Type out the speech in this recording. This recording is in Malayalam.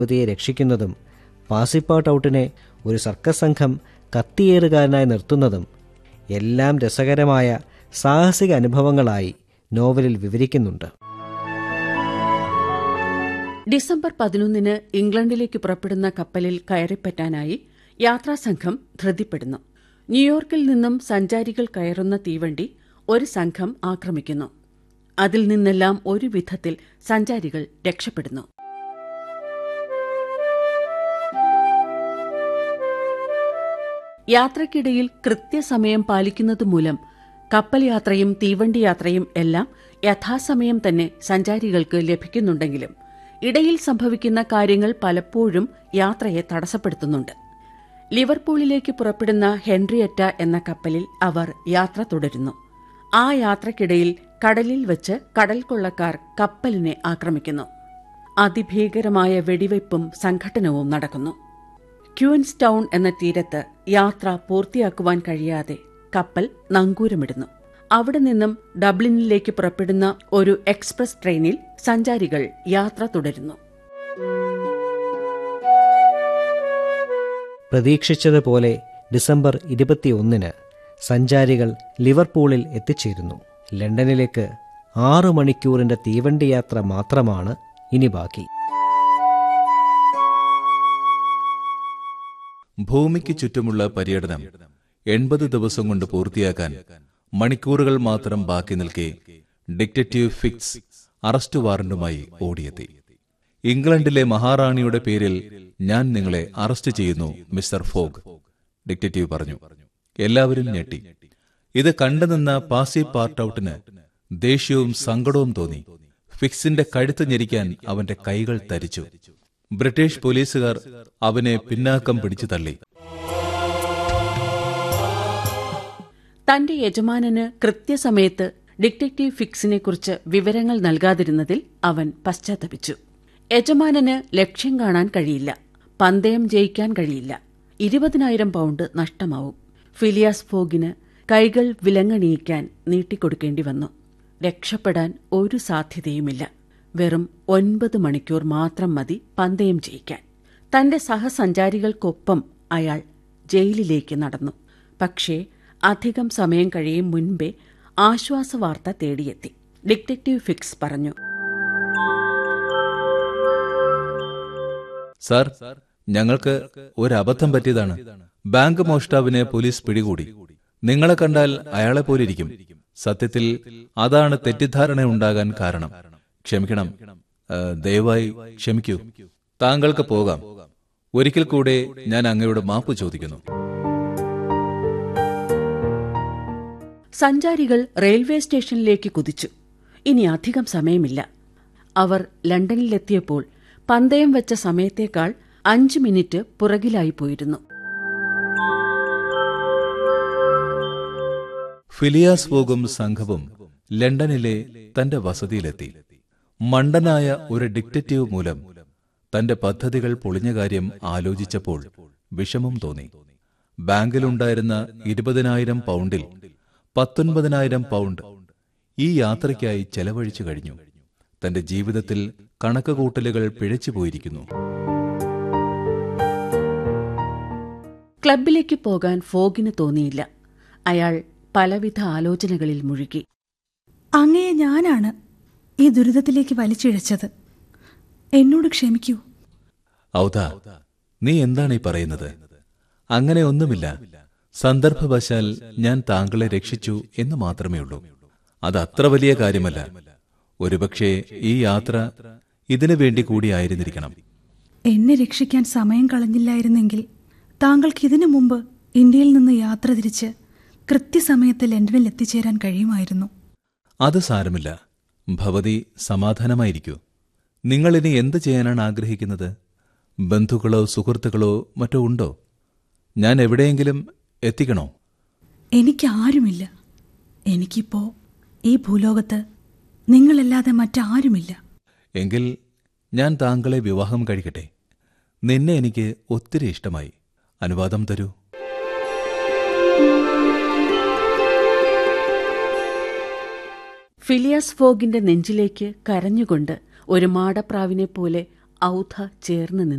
യുവതിയെ രക്ഷിക്കുന്നതും പാസിപ്പാട്ട് ഔട്ടിനെ ഒരു സർക്കസ് സംഘം കത്തിയേറുകാരനായി നിർത്തുന്നതും എല്ലാം രസകരമായ സാഹസിക അനുഭവങ്ങളായി നോവലിൽ വിവരിക്കുന്നുണ്ട് ഡിസംബർ പതിനൊന്നിന് ഇംഗ്ലണ്ടിലേക്ക് പുറപ്പെടുന്ന കപ്പലിൽ കയറിപ്പറ്റാനായി യാത്രാസംഘം ധൃതിപ്പെടുന്നു ന്യൂയോർക്കിൽ നിന്നും സഞ്ചാരികൾ കയറുന്ന തീവണ്ടി ഒരു സംഘം ആക്രമിക്കുന്നു അതിൽ നിന്നെല്ലാം ഒരു വിധത്തിൽ സഞ്ചാരികൾ രക്ഷപ്പെടുന്നു യാത്രക്കിടയിൽ കൃത്യസമയം പാലിക്കുന്നതുമൂലം കപ്പൽ യാത്രയും തീവണ്ടി യാത്രയും എല്ലാം യഥാസമയം തന്നെ സഞ്ചാരികൾക്ക് ലഭിക്കുന്നുണ്ടെങ്കിലും ഇടയിൽ സംഭവിക്കുന്ന കാര്യങ്ങൾ പലപ്പോഴും യാത്രയെ തടസ്സപ്പെടുത്തുന്നുണ്ട് ലിവർപൂളിലേക്ക് പുറപ്പെടുന്ന ഹെൻറിയറ്റ എന്ന കപ്പലിൽ അവർ യാത്ര തുടരുന്നു ആ യാത്രക്കിടയിൽ കടലിൽ വെച്ച് കടൽ കൊള്ളക്കാർ കപ്പലിനെ ആക്രമിക്കുന്നു അതിഭീകരമായ വെടിവയ്പും സംഘട്ടനവും നടക്കുന്നു ക്യൂൻസ് ടൗൺ എന്ന തീരത്ത് യാത്ര പൂർത്തിയാക്കുവാൻ കഴിയാതെ കപ്പൽ നങ്കൂരമിടുന്നു അവിടെ നിന്നും ഡബ്ലിനിലേക്ക് പുറപ്പെടുന്ന ഒരു എക്സ്പ്രസ് ട്രെയിനിൽ സഞ്ചാരികൾ യാത്ര തുടരുന്നു പ്രതീക്ഷിച്ചതുപോലെ ഡിസംബർ ഇരുപത്തിയൊന്നിന് സഞ്ചാരികൾ ലിവർപൂളിൽ എത്തിച്ചേരുന്നു ലണ്ടനിലേക്ക് ആറു മണിക്കൂറിന്റെ തീവണ്ടി യാത്ര മാത്രമാണ് ഇനി ബാക്കി ഭൂമിക്ക് ചുറ്റുമുള്ള പര്യടനം എൺപത് ദിവസം കൊണ്ട് പൂർത്തിയാക്കാൻ മണിക്കൂറുകൾ മാത്രം ബാക്കി നിൽക്കെ ഡിക്റ്ററ്റീവ് ഫിക്സ് അറസ്റ്റ് വാറന്റുമായി ഓടിയെത്തി ഇംഗ്ലണ്ടിലെ മഹാറാണിയുടെ പേരിൽ ഞാൻ നിങ്ങളെ അറസ്റ്റ് ചെയ്യുന്നു മിസ്റ്റർ ഫോഗ് ഡിക്റ്ററ്റീവ് പറഞ്ഞു എല്ലാവരും ഞെട്ടി ഇത് കണ്ടുനിന്ന പാസി പാർട്ട് ഔട്ടിന് ദേഷ്യവും സങ്കടവും തോന്നി ഫിക്സിന്റെ കഴുത്ത് ഞെരിക്കാൻ അവന്റെ കൈകൾ തരിച്ചു ബ്രിട്ടീഷ് പോലീസുകാർ അവനെ പിന്നാക്കം പിടിച്ചു തള്ളി തന്റെ യജമാനന് കൃത്യസമയത്ത് ഡിറ്റക്റ്റീവ് ഫിക്സിനെക്കുറിച്ച് വിവരങ്ങൾ നൽകാതിരുന്നതിൽ അവൻ പശ്ചാത്തപിച്ചു യജമാനന് ലക്ഷ്യം കാണാൻ കഴിയില്ല പന്തയം ജയിക്കാൻ കഴിയില്ല ഇരുപതിനായിരം പൗണ്ട് നഷ്ടമാവും ഫിലിയാസ് ഫോഗിന് കൈകൾ വിലങ്ങണിയിക്കാൻ നീട്ടിക്കൊടുക്കേണ്ടി വന്നു രക്ഷപ്പെടാൻ ഒരു സാധ്യതയുമില്ല വെറും ഒൻപത് മണിക്കൂർ മാത്രം മതി പന്തയം ജയിക്കാൻ തന്റെ സഹസഞ്ചാരികൾക്കൊപ്പം അയാൾ ജയിലിലേക്ക് നടന്നു പക്ഷേ അധികം സമയം കഴിയും മുൻപേ ആശ്വാസവാർത്ത തേടിയെത്തി ഡിറ്റക്റ്റീവ് ഫിക്സ് പറഞ്ഞു സാർ ഞങ്ങൾക്ക് ഒരു അബദ്ധം പറ്റിയതാണ് ബാങ്ക് മോഷ്ടാവിനെ പോലീസ് പിടികൂടി നിങ്ങളെ കണ്ടാൽ അയാളെ പോലിരിക്കും സത്യത്തിൽ അതാണ് തെറ്റിദ്ധാരണ ഉണ്ടാകാൻ കാരണം ക്ഷമിക്കണം ആ, ദയവായി ക്ഷമിക്കൂ താങ്കൾക്ക് പോകാം ഒരിക്കൽ കൂടെ ഞാൻ അങ്ങയോട് മാപ്പ് ചോദിക്കുന്നു സഞ്ചാരികൾ റെയിൽവേ സ്റ്റേഷനിലേക്ക് കുതിച്ചു ഇനി അധികം സമയമില്ല അവർ ലണ്ടനിലെത്തിയപ്പോൾ പന്തയം വെച്ച സമയത്തേക്കാൾ അഞ്ച് മിനിറ്റ് പുറകിലായി പോയിരുന്നു ഫിലിയാസ് ഫോഗും സംഘവും ലണ്ടനിലെ തന്റെ വസതിയിലെത്തി മണ്ടനായ ഒരു ഡിക്റ്ററ്റീവ് മൂലം തന്റെ പദ്ധതികൾ പൊളിഞ്ഞ കാര്യം ആലോചിച്ചപ്പോൾ വിഷമം തോന്നി ബാങ്കിലുണ്ടായിരുന്ന ഇരുപതിനായിരം പൗണ്ടിൽ പത്തൊൻപതിനായിരം പൗണ്ട് ഈ യാത്രയ്ക്കായി ചെലവഴിച്ചു കഴിഞ്ഞു തന്റെ ജീവിതത്തിൽ കണക്കുകൂട്ടലുകൾ പിഴച്ചു പോയിരിക്കുന്നു ക്ലബിലേക്ക് പോകാൻ ഫോഗിന് തോന്നിയില്ല അയാൾ പലവിധ ആലോചനകളിൽ മുഴുകി അങ്ങയെ ഞാനാണ് ഈ ദുരിതത്തിലേക്ക് വലിച്ചിഴച്ചത് എന്നോട് ക്ഷമിക്കൂ ഔദ നീ എന്താണ് ഈ പറയുന്നത് അങ്ങനെ ഒന്നുമില്ല സന്ദർഭവശാൽ ഞാൻ താങ്കളെ രക്ഷിച്ചു എന്ന് മാത്രമേ ഉള്ളൂ അത് അത്ര വലിയ കാര്യമല്ല ഒരുപക്ഷെ ഈ യാത്ര ഇതിനു വേണ്ടി കൂടിയായിരുന്നിരിക്കണം എന്നെ രക്ഷിക്കാൻ സമയം കളഞ്ഞില്ലായിരുന്നെങ്കിൽ താങ്കൾക്ക് ഇതിനു മുമ്പ് ഇന്ത്യയിൽ നിന്ന് യാത്ര തിരിച്ച് കൃത്യസമയത്ത് ലണ്ടനിൽ എത്തിച്ചേരാൻ കഴിയുമായിരുന്നു അത് സാരമില്ല ഭവതി സമാധാനമായിരിക്കൂ നിങ്ങൾ ഇനി എന്ത് ചെയ്യാനാണ് ആഗ്രഹിക്കുന്നത് ബന്ധുക്കളോ സുഹൃത്തുക്കളോ മറ്റോ ഉണ്ടോ ഞാൻ എവിടെയെങ്കിലും എത്തിക്കണോ എനിക്ക് ആരുമില്ല എനിക്കിപ്പോ ഈ ഭൂലോകത്ത് നിങ്ങളല്ലാതെ മറ്റാരുമില്ല എങ്കിൽ ഞാൻ താങ്കളെ വിവാഹം കഴിക്കട്ടെ നിന്നെ എനിക്ക് ഒത്തിരി ഇഷ്ടമായി അനുവാദം തരൂ ഫിലിയാസ് ഫോഗിന്റെ നെഞ്ചിലേക്ക് കരഞ്ഞുകൊണ്ട് ഒരു മാടപ്രാവിനെ പോലെ ഔധ ചേർന്ന് നിന്നു